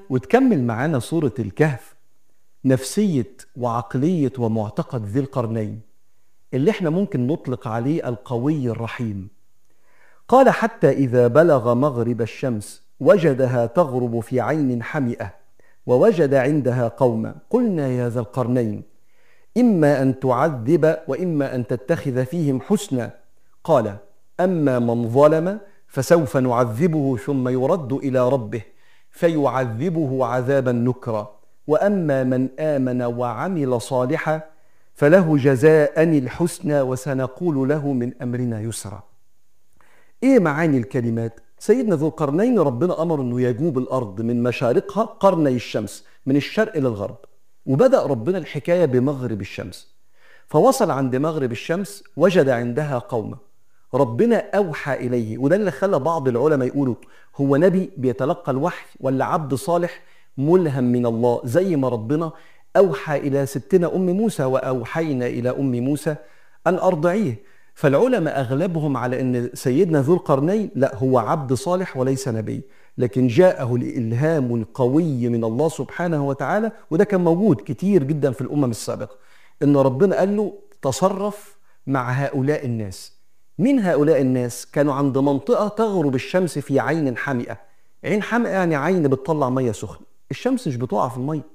وتكمل معانا سورة الكهف نفسية وعقلية ومعتقد ذي القرنين اللي احنا ممكن نطلق عليه القوي الرحيم قال حتى إذا بلغ مغرب الشمس وجدها تغرب في عين حمئة ووجد عندها قوما قلنا يا ذا القرنين إما أن تعذب وإما أن تتخذ فيهم حسنا قال أما من ظلم فسوف نعذبه ثم يرد إلى ربه فيعذبه عذابا نكرا وأما من آمن وعمل صالحا فله جزاء الحسنى وسنقول له من أمرنا يسرا ايه معاني الكلمات سيدنا ذو القرنين ربنا امر انه يجوب الارض من مشارقها قرني الشمس من الشرق الى الغرب وبدا ربنا الحكايه بمغرب الشمس فوصل عند مغرب الشمس وجد عندها قوما ربنا اوحى اليه وده اللي خلى بعض العلماء يقولوا هو نبي بيتلقى الوحي ولا عبد صالح ملهم من الله زي ما ربنا اوحى الى ستنا ام موسى واوحينا الى ام موسى ان ارضعيه فالعلماء اغلبهم على ان سيدنا ذو القرنين لا هو عبد صالح وليس نبي لكن جاءه الالهام القوي من الله سبحانه وتعالى وده كان موجود كتير جدا في الامم السابقه ان ربنا قال له تصرف مع هؤلاء الناس مين هؤلاء الناس كانوا عند منطقه تغرب الشمس في عين حمئه عين حمئه يعني عين بتطلع ميه سخنه الشمس مش بتقع في الميه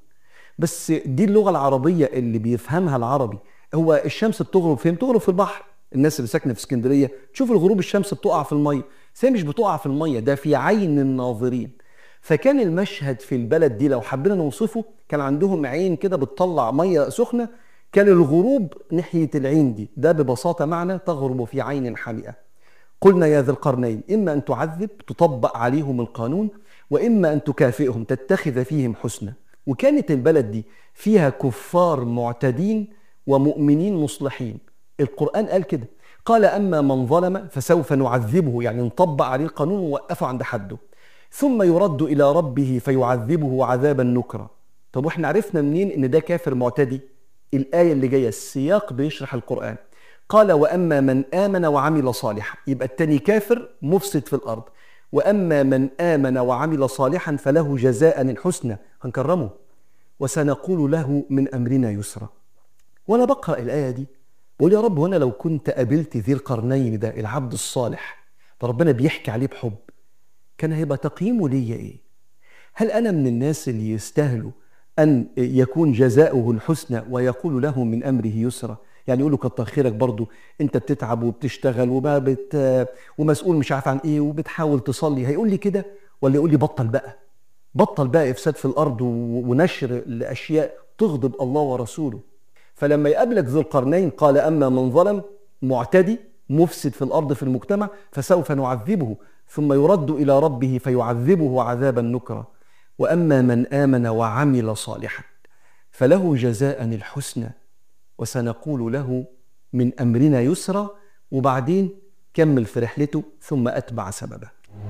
بس دي اللغه العربيه اللي بيفهمها العربي هو الشمس بتغرب فين بتغرب في البحر الناس اللي ساكنه في اسكندريه تشوف الغروب الشمس بتقع في الميه بس هي مش بتقع في الميه ده في عين الناظرين فكان المشهد في البلد دي لو حبينا نوصفه كان عندهم عين كده بتطلع ميه سخنه كان الغروب ناحيه العين دي ده ببساطه معنى تغرب في عين حمئه قلنا يا ذا القرنين اما ان تعذب تطبق عليهم القانون واما ان تكافئهم تتخذ فيهم حسنا وكانت البلد دي فيها كفار معتدين ومؤمنين مصلحين القرآن قال كده قال أما من ظلم فسوف نعذبه يعني نطبق عليه القانون ونوقفه عند حده ثم يرد إلى ربه فيعذبه عذابا نكرا طب واحنا عرفنا منين ان ده كافر معتدي الآية اللي جاية السياق بيشرح القرآن قال وأما من آمن وعمل صالحا يبقى التاني كافر مفسد في الأرض وأما من آمن وعمل صالحا فله جزاء الحسنى هنكرمه وسنقول له من أمرنا يسرا وأنا بقرأ الآية دي بقول يا رب وانا لو كنت قابلت ذي القرنين ده العبد الصالح ده ربنا بيحكي عليه بحب كان هيبقى تقييمه ليا ايه هل انا من الناس اللي يستاهلوا ان يكون جزاؤه الحسنى ويقول له من امره يسرا يعني يقول له كتر خيرك برضه انت بتتعب وبتشتغل وما بت ومسؤول مش عارف عن ايه وبتحاول تصلي هيقول لي كده ولا يقول لي بطل بقى بطل بقى افساد في الارض ونشر لاشياء تغضب الله ورسوله فلما يقابلك ذو القرنين قال اما من ظلم معتدي مفسد في الارض في المجتمع فسوف نعذبه ثم يرد الى ربه فيعذبه عذابا نكرا واما من امن وعمل صالحا فله جزاء الحسنى وسنقول له من امرنا يسرا وبعدين كمل في رحلته ثم اتبع سببه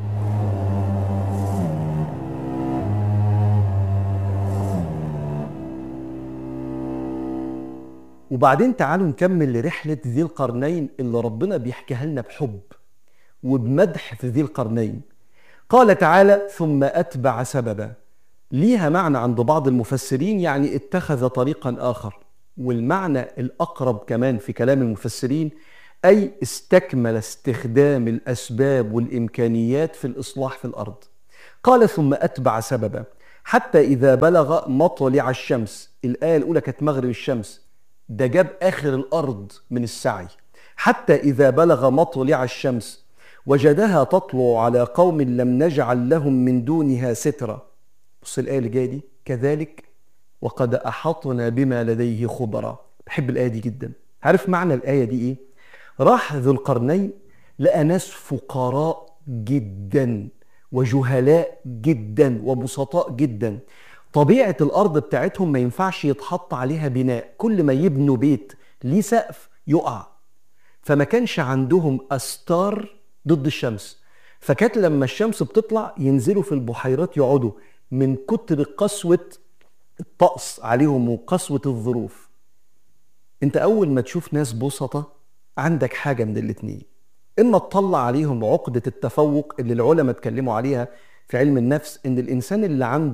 وبعدين تعالوا نكمل لرحلة ذي القرنين اللي ربنا بيحكيها لنا بحب وبمدح في ذي القرنين قال تعالى ثم أتبع سببا ليها معنى عند بعض المفسرين يعني اتخذ طريقا آخر والمعنى الأقرب كمان في كلام المفسرين أي استكمل استخدام الأسباب والإمكانيات في الإصلاح في الأرض قال ثم أتبع سببا حتى إذا بلغ مطلع الشمس الآية الأولى كانت مغرب الشمس ده جاب آخر الأرض من السعي حتى إذا بلغ مطلع الشمس وجدها تطلع على قوم لم نجعل لهم من دونها سترا بص الآية اللي جاية دي كذلك وقد أحطنا بما لديه خبرا بحب الآية دي جدا عارف معنى الآية دي إيه؟ راح ذو القرنين لقى ناس فقراء جدا وجهلاء جدا وبسطاء جدا طبيعة الأرض بتاعتهم ما ينفعش يتحط عليها بناء كل ما يبنوا بيت ليه سقف يقع فما كانش عندهم أستار ضد الشمس فكانت لما الشمس بتطلع ينزلوا في البحيرات يقعدوا من كتر قسوة الطقس عليهم وقسوة الظروف انت أول ما تشوف ناس بسطة عندك حاجة من الاتنين إما تطلع عليهم عقدة التفوق اللي العلماء اتكلموا عليها في علم النفس إن الإنسان اللي عنده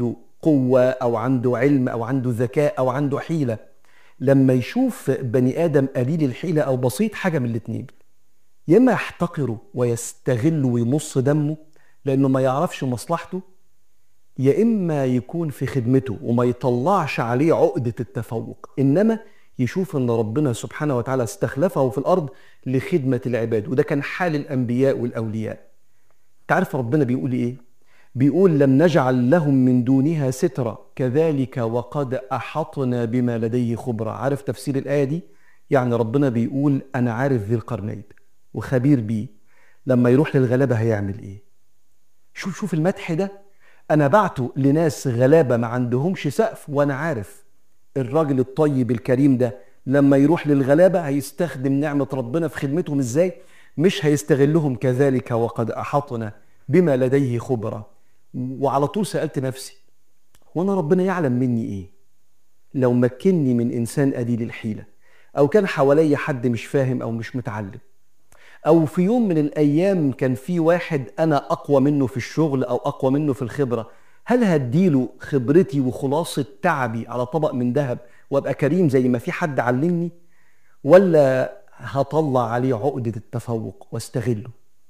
قوة أو عنده علم أو عنده ذكاء أو عنده حيلة لما يشوف بني آدم قليل الحيلة أو بسيط حاجة من الاتنين يا إما يحتقره ويستغله ويمص دمه لأنه ما يعرفش مصلحته يا إما يكون في خدمته وما يطلعش عليه عقدة التفوق إنما يشوف ان ربنا سبحانه وتعالى استخلفه في الارض لخدمه العباد وده كان حال الانبياء والاولياء تعرف ربنا بيقول ايه بيقول لم نجعل لهم من دونها سترا كذلك وقد احطنا بما لديه خبرا عارف تفسير الايه دي يعني ربنا بيقول انا عارف ذي القرنين وخبير بيه لما يروح للغلابه هيعمل ايه شوف شوف المدح ده انا بعته لناس غلابه ما عندهمش سقف وانا عارف الراجل الطيب الكريم ده لما يروح للغلابة هيستخدم نعمة ربنا في خدمتهم ازاي مش هيستغلهم كذلك وقد أحطنا بما لديه خبرة وعلى طول سألت نفسي وانا ربنا يعلم مني ايه لو مكنني من انسان قليل الحيلة او كان حوالي حد مش فاهم او مش متعلم او في يوم من الايام كان في واحد انا اقوى منه في الشغل او اقوى منه في الخبره هل هديله خبرتي وخلاصة تعبي على طبق من ذهب وابقى كريم زي ما في حد علمني ولا هطلع عليه عقدة التفوق واستغله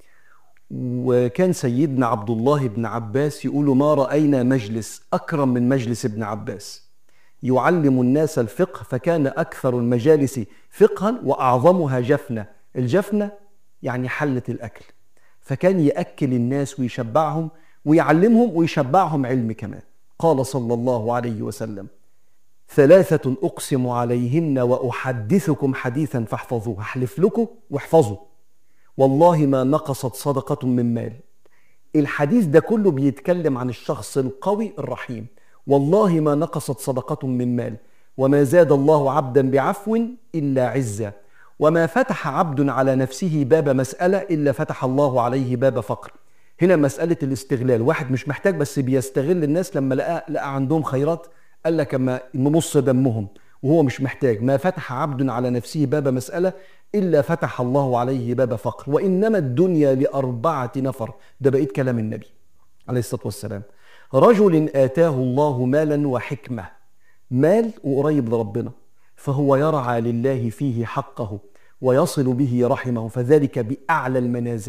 وكان سيدنا عبد الله بن عباس يقول ما رأينا مجلس أكرم من مجلس ابن عباس يعلم الناس الفقه فكان أكثر المجالس فقها وأعظمها جفنة الجفنة يعني حلة الأكل فكان يأكل الناس ويشبعهم ويعلمهم ويشبعهم علم كمان قال صلى الله عليه وسلم ثلاثة أقسم عليهن وأحدثكم حديثا فاحفظوه أحلف لكم واحفظوا والله ما نقصت صدقة من مال الحديث ده كله بيتكلم عن الشخص القوي الرحيم والله ما نقصت صدقة من مال وما زاد الله عبدا بعفو إلا عزا وما فتح عبد على نفسه باب مسألة إلا فتح الله عليه باب فقر هنا مسألة الاستغلال واحد مش محتاج بس بيستغل الناس لما لقى, لقى عندهم خيرات قال لك اما نمص دمهم وهو مش محتاج ما فتح عبد على نفسه باب مسألة إلا فتح الله عليه باب فقر وإنما الدنيا لأربعة نفر ده بقيت كلام النبي عليه الصلاة والسلام رجل آتاه الله مالا وحكمة مال وقريب لربنا فهو يرعى لله فيه حقه ويصل به رحمه فذلك بأعلى المنازل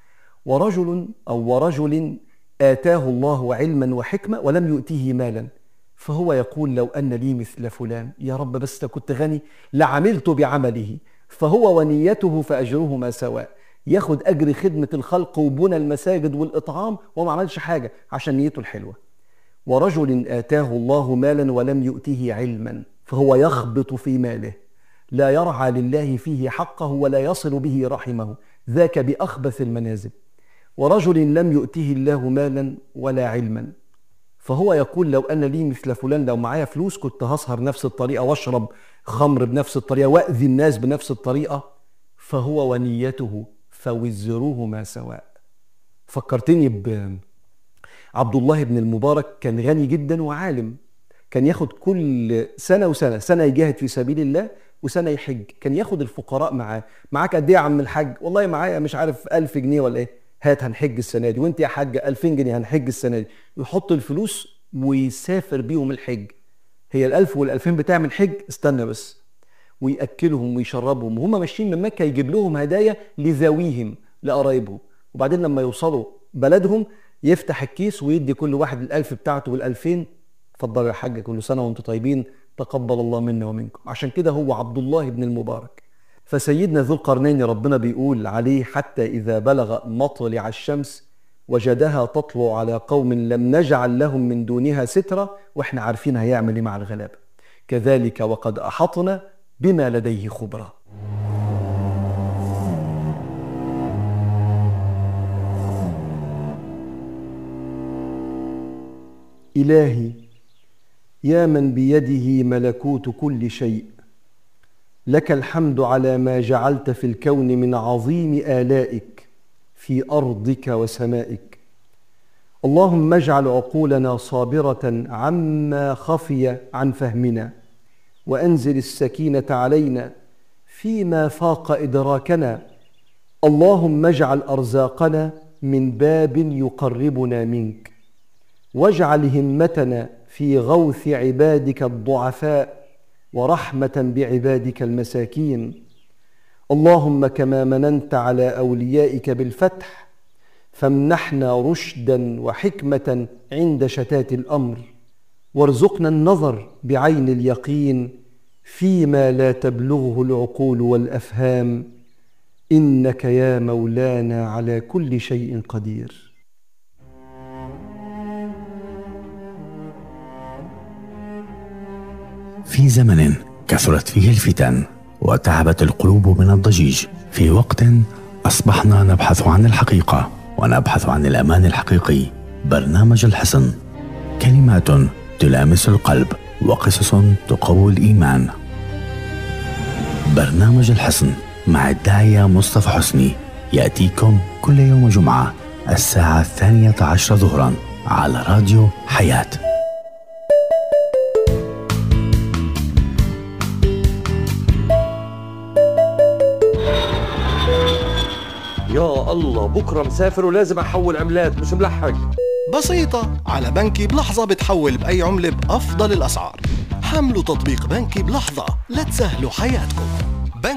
ورجل أو ورجل آتاه الله علما وحكمة ولم يؤتيه مالا فهو يقول لو أن لي مثل فلان يا رب بس كنت غني لعملت بعمله فهو ونيته فأجرهما سواء ياخد أجر خدمة الخلق وبنى المساجد والإطعام وما عملش حاجة عشان نيته الحلوة ورجل آتاه الله مالا ولم يؤته علما فهو يخبط في ماله لا يرعى لله فيه حقه ولا يصل به رحمه ذاك بأخبث المنازل ورجل لم يؤته الله مالا ولا علما فهو يقول لو أن لي مثل فلان لو معايا فلوس كنت هسهر نفس الطريقة واشرب خمر بنفس الطريقة وأذي الناس بنفس الطريقة فهو ونيته فوزروهما سواء فكرتني ب عبد الله بن المبارك كان غني جدا وعالم كان ياخد كل سنة وسنة سنة يجاهد في سبيل الله وسنة يحج كان ياخد الفقراء معاه معاك قد ايه يا عم الحاج والله معايا مش عارف ألف جنيه ولا ايه هات هنحج السنه دي وانت يا حاج 2000 جنيه هنحج السنه دي ويحط الفلوس ويسافر بيهم الحج هي ال1000 وال2000 بتعمل حج استنى بس وياكلهم ويشربهم وهم ماشيين من مكه يجيب لهم هدايا لذويهم لقرايبهم وبعدين لما يوصلوا بلدهم يفتح الكيس ويدي كل واحد الألف بتاعته والألفين اتفضلوا يا حاج كل سنة وانتم طيبين تقبل الله منا ومنكم عشان كده هو عبد الله بن المبارك فسيدنا ذو القرنين ربنا بيقول عليه حتى إذا بلغ مطلع الشمس وجدها تطلع على قوم لم نجعل لهم من دونها سترة واحنا عارفين هيعمل ايه مع الغلابة كذلك وقد أحطنا بما لديه خبرة إلهي يا من بيده ملكوت كل شيء لك الحمد على ما جعلت في الكون من عظيم آلائك في أرضك وسمائك اللهم اجعل عقولنا صابرة عما خفي عن فهمنا وأنزل السكينة علينا فيما فاق إدراكنا اللهم اجعل أرزاقنا من باب يقربنا منك واجعل همتنا في غوث عبادك الضعفاء ورحمه بعبادك المساكين اللهم كما مننت على اوليائك بالفتح فامنحنا رشدا وحكمه عند شتات الامر وارزقنا النظر بعين اليقين فيما لا تبلغه العقول والافهام انك يا مولانا على كل شيء قدير في زمن كثرت فيه الفتن وتعبت القلوب من الضجيج في وقت اصبحنا نبحث عن الحقيقه ونبحث عن الامان الحقيقي برنامج الحصن كلمات تلامس القلب وقصص تقوي الايمان برنامج الحصن مع الداعيه مصطفى حسني ياتيكم كل يوم جمعه الساعه الثانيه عشر ظهرا على راديو حياه يا الله بكره مسافر ولازم احول عملات مش ملحق بسيطة على بنكي بلحظة بتحول بأي عملة بأفضل الأسعار حملوا تطبيق بنكي بلحظة لتسهلوا حياتكم